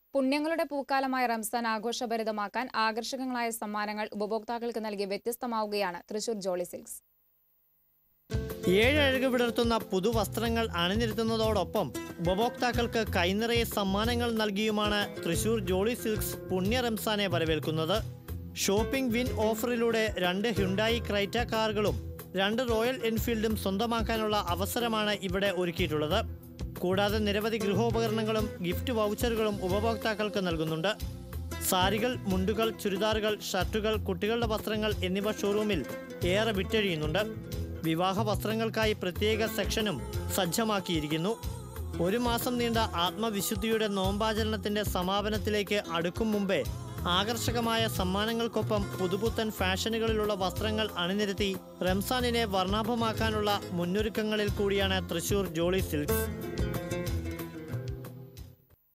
പുണ്യങ്ങളുടെ പൂക്കാലമായ റംസാൻ ആഘോഷഭരിതമാക്കാൻ ആകർഷകങ്ങളായ സമ്മാനങ്ങൾ ഉപഭോക്താക്കൾക്ക് നൽകി വ്യത്യസ്തമാവുകയാണ് തൃശൂർ ജോളി സിൽക്സ് ഏഴഴക് വിടർത്തുന്ന പുതുവസ്ത്രങ്ങൾ അണിനിരത്തുന്നതോടൊപ്പം ഉപഭോക്താക്കൾക്ക് കൈനിറയെ സമ്മാനങ്ങൾ നൽകിയുമാണ് തൃശൂർ ജോളി സിൽക്സ് പുണ്യ റംസാനെ വരവേൽക്കുന്നത് ഷോപ്പിംഗ് വിൻ ഓഫറിലൂടെ രണ്ട് ഹ്യുണ്ടായി ക്രൈറ്റ കാറുകളും രണ്ട് റോയൽ എൻഫീൽഡും സ്വന്തമാക്കാനുള്ള അവസരമാണ് ഇവിടെ ഒരുക്കിയിട്ടുള്ളത് കൂടാതെ നിരവധി ഗൃഹോപകരണങ്ങളും ഗിഫ്റ്റ് വൗച്ചറുകളും ഉപഭോക്താക്കൾക്ക് നൽകുന്നുണ്ട് സാരികൾ മുണ്ടുകൾ ചുരിദാറുകൾ ഷർട്ടുകൾ കുട്ടികളുടെ വസ്ത്രങ്ങൾ എന്നിവ ഷോറൂമിൽ ഏറെ വിറ്റഴിയുന്നുണ്ട് വിവാഹ വസ്ത്രങ്ങൾക്കായി പ്രത്യേക സെക്ഷനും സജ്ജമാക്കിയിരിക്കുന്നു ഒരു മാസം നീണ്ട ആത്മവിശുദ്ധിയുടെ നോമ്പാചരണത്തിന്റെ സമാപനത്തിലേക്ക് അടുക്കും മുമ്പേ ആകർഷകമായ സമ്മാനങ്ങൾക്കൊപ്പം പുതുപുത്തൻ ഫാഷനുകളിലുള്ള വസ്ത്രങ്ങൾ അണിനിരത്തി റംസാനിനെ വർണ്ണാഭമാക്കാനുള്ള മുന്നൊരുക്കങ്ങളിൽ കൂടിയാണ് തൃശൂർ ജോളി സിൽക്സ്